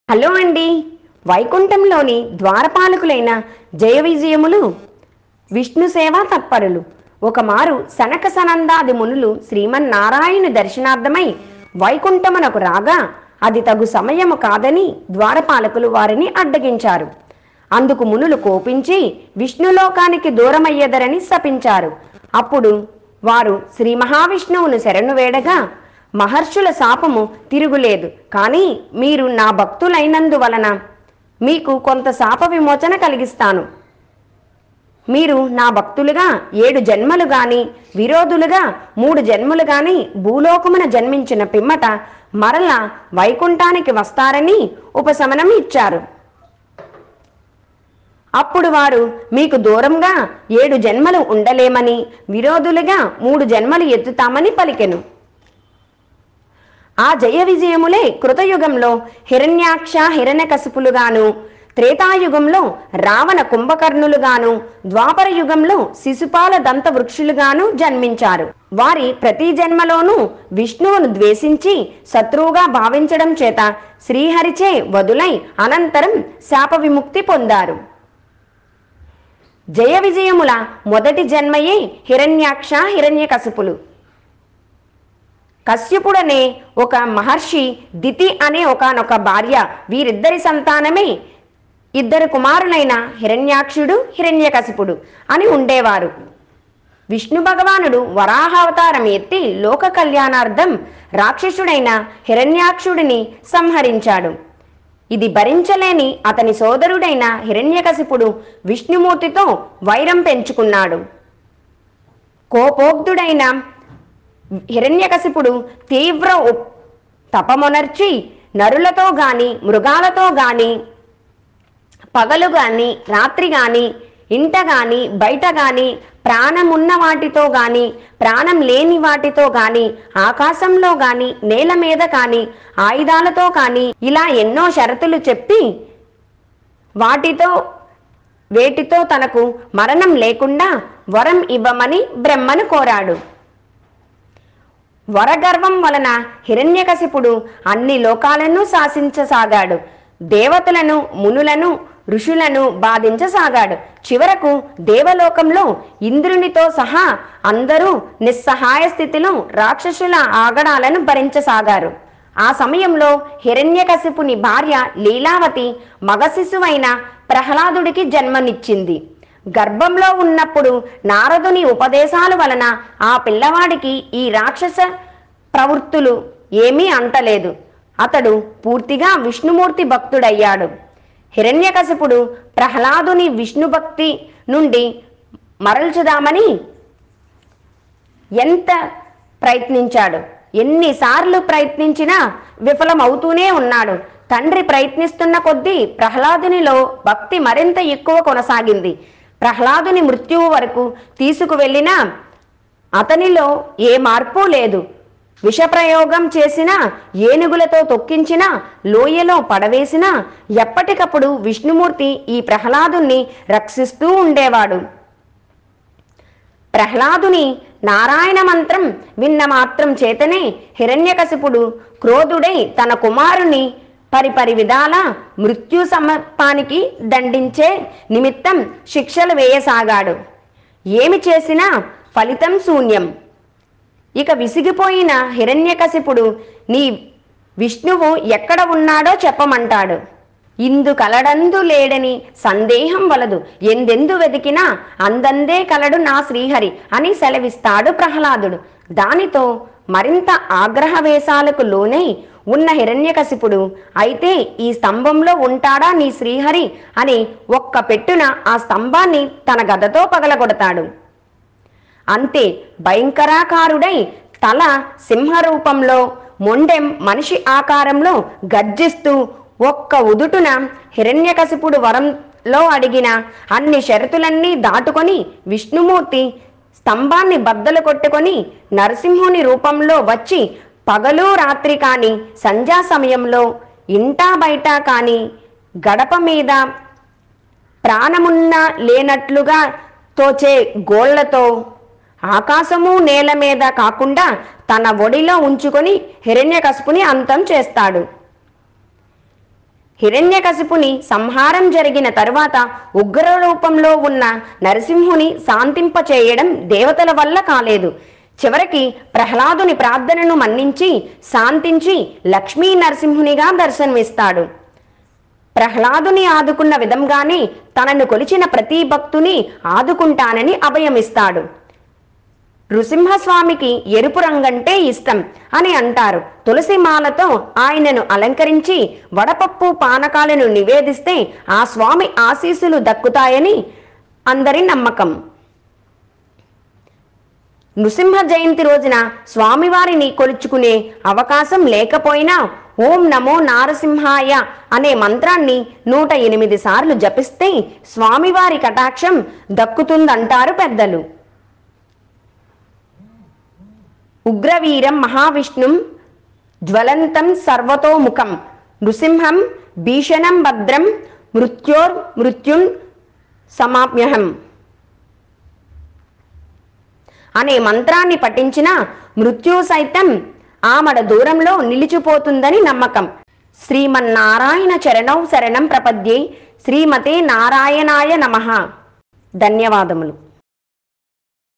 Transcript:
hello అండి వైకుంఠంలోని ద్వారపాలకులైన జయ విజయములు విష్ణు సేవా తత్పరులు ఒకమారు సనక సనందాది మునులు శ్రీమన్నారాయణ దర్శనార్థమై వైకుంఠమునకు రాగా అది తగు సమయము కాదని ద్వారపాలకులు వారిని అడ్డగించారు అందుకు మునులు కోపించి విష్ణులోకానికి దూరమయ్యదరని శపించారు అప్పుడు వారు శ్రీ మహావిష్ణువును శరణు వేడగా మహర్షుల శాపము తిరుగులేదు కానీ మీరు నా భక్తులైనందువలన మీకు కొంత శాప విమోచన కలిగిస్తాను మీరు నా భక్తులుగా ఏడు జన్మలు గాని విరోధులుగా మూడు జన్మలు గాని భూలోకమున జన్మించిన పిమ్మట మరల వైకుంఠానికి వస్తారని ఉపశమనం ఇచ్చారు అప్పుడు వారు మీకు దూరంగా ఏడు జన్మలు ఉండలేమని విరోధులుగా మూడు జన్మలు ఎత్తుతామని పలికెను ఆ జయ విజయములే కృతయుగంలో హిరణ్యాక్ష హిరణ్యకశిపులుగాను త్రేతాయుగంలో రావణ కుంభకర్ణులుగాను ద్వాపర యుగంలో శిశుపాల దంత వృక్షులుగాను జన్మించారు వారి ప్రతి జన్మలోనూ విష్ణువును ద్వేషించి శత్రువుగా భావించడం చేత శ్రీహరిచే వదులై అనంతరం శాప విముక్తి పొందారు జయ విజయముల మొదటి జన్మయే హిరణ్యాక్ష హిరణ్యకశిపులు కశ్యపుడనే ఒక మహర్షి దితి అనే ఒకనొక భార్య వీరిద్దరి సంతానమే ఇద్దరు కుమారులైన హిరణ్యాక్షుడు హిరణ్యకశిపుడు అని ఉండేవారు విష్ణు భగవానుడు వరాహావతారం ఎత్తి లోక కళ్యాణార్థం రాక్షసుడైన హిరణ్యాక్షుడిని సంహరించాడు ఇది భరించలేని అతని సోదరుడైన హిరణ్యకశిపుడు విష్ణుమూర్తితో వైరం పెంచుకున్నాడు కోపోగ్ధుడైన హిరణ్యకశిపుడు తీవ్ర ఉప్- తపమునర్చి నరులతో గాని మృగాలతో గాని పగలు గాని రాత్రి గాని ఇంట గాని బయట గాని ప్రాణమున్న వాటితో గాని ప్రాణం లేని వాటితో గాని ఆకాశంలో గాని నేల మీద కాని ఆయుధాలతో కాని ఇలా ఎన్నో షరతులు చెప్పి వాటితో వేటితో తనకు మరణం లేకుండా వరం ఇవ్వమని బ్రహ్మను కోరాడు వరగర్వం వలన హిరణ్యకశిపుడు అన్ని లోకాలను శాసించసాగాడు దేవతలను మునులను ఋషులను బాధించసాగాడు చివరకు దేవలోకంలో ఇంద్రునితో సహా అందరూ నిస్సహాయ స్థితిలో రాక్షసుల ఆగడాలను భరించసాగారు ఆ సమయంలో హిరణ్యకశిపుని భార్య లీలావతి మగ శిశువైన ప్రహ్లాదుడికి జన్మనిచ్చింది గర్భంలో ఉన్నప్పుడు నారదుని ఉపదేశాల వలన ఆ పిల్లవాడికి ఈ రాక్షస ప్రవృత్తులు ఏమీ అంటలేదు అతడు పూర్తిగా విష్ణుమూర్తి భక్తుడయ్యాడు హిరణ్యకశిపుడు ప్రహ్లాదుని విష్ణు భక్తి నుండి మరల్చుదామని ఎంత ప్రయత్నించాడు ఎన్నిసార్లు ప్రయత్నించినా విఫలమవుతూనే ఉన్నాడు తండ్రి ప్రయత్నిస్తున్న కొద్దీ ప్రహ్లాదునిలో భక్తి మరింత ఎక్కువ కొనసాగింది ప్రహ్లాదుని మృత్యువు వరకు తీసుకువెళ్ళినా అతనిలో ఏ మార్పు లేదు విషప్రయోగం చేసినా ఏనుగులతో తొక్కించినా లోయలో పడవేసినా ఎప్పటికప్పుడు విష్ణుమూర్తి ఈ ప్రహ్లాదుని రక్షిస్తూ ఉండేవాడు ప్రహ్లాదుని నారాయణ మంత్రం విన్న మాత్రం చేతనే హిరణ్యకశిపుడు క్రోధుడై తన కుమారుని పరిపరి విధాల మృత్యు సమర్పానికి దండించే నిమిత్తం శిక్షలు వేయసాగాడు ఏమి చేసినా ఫలితం శూన్యం ఇక విసిగిపోయిన హిరణ్యకశిపుడు నీ విష్ణువు ఎక్కడ ఉన్నాడో చెప్పమంటాడు ఇందు కలడందు లేడని సందేహం వలదు ఎందెందు వెతికినా అందందే కలడు నా శ్రీహరి అని సెలవిస్తాడు ప్రహ్లాదుడు దానితో మరింత ఆగ్రహవేశాలకు లోనై ఉన్న హిరణ్యకశిపుడు అయితే ఈ స్తంభంలో ఉంటాడా నీ శ్రీహరి అని ఒక్క పెట్టున ఆ స్తంభాన్ని తన గదతో పగలగొడతాడు అంతే భయంకరాకారుడై తల సింహరూపంలో మొండెం మనిషి ఆకారంలో గర్జిస్తూ ఒక్క ఉదుటున హిరణ్యకశిపుడు వరంలో అడిగిన అన్ని షరతులన్నీ దాటుకొని విష్ణుమూర్తి స్తంభాన్ని బద్దలు కొట్టుకొని నరసింహుని రూపంలో వచ్చి పగలు రాత్రి కాని సంధ్యా సమయంలో ఇంటా బయట కాని గడప మీద ప్రాణమున్న లేనట్లుగా తోచే గోళ్లతో ఆకాశము నేల మీద కాకుండా తన ఒడిలో ఉంచుకొని హిరణ్యకశిపుని అంతం చేస్తాడు హిరణ్యకశిపుని సంహారం జరిగిన తరువాత ఉగ్ర రూపంలో ఉన్న నరసింహుని శాంతింపచేయడం దేవతల వల్ల కాలేదు చివరికి ప్రహ్లాదుని ప్రార్థనను మన్నించి శాంతించి లక్ష్మీ నరసింహునిగా దర్శనమిస్తాడు ప్రహ్లాదుని ఆదుకున్న విధంగానే తనను కొలిచిన ప్రతి భక్తుని ఆదుకుంటానని అభయమిస్తాడు నృసింహస్వామికి ఎరుపు రంగంటే ఇష్టం అని అంటారు తులసి మాలతో ఆయనను అలంకరించి వడపప్పు పానకాలను నివేదిస్తే ఆ స్వామి ఆశీస్సులు దక్కుతాయని అందరి నమ్మకం నృసింహ జయంతి రోజున స్వామివారిని కొలుచుకునే అవకాశం లేకపోయినా ఓం నమో నారసింహాయ అనే మంత్రాన్ని నూట ఎనిమిది సార్లు జపిస్తే స్వామివారి కటాక్షం దక్కుతుందంటారు పెద్దలు ఉగ్రవీరం మహావిష్ణుం జ్వలంతం సర్వతోముఖం నృసింహం భీషణం భద్రం మృత్యోర్ మృత్యున్ సమాప్యహం అనే మంత్రాన్ని పఠించిన మృత్యు సైతం ఆమడ దూరంలో నిలిచిపోతుందని నమ్మకం శ్రీమన్నారాయణ చరణౌ శరణం ప్రపద్యే శ్రీమతే నారాయణాయ నమః ధన్యవాదములు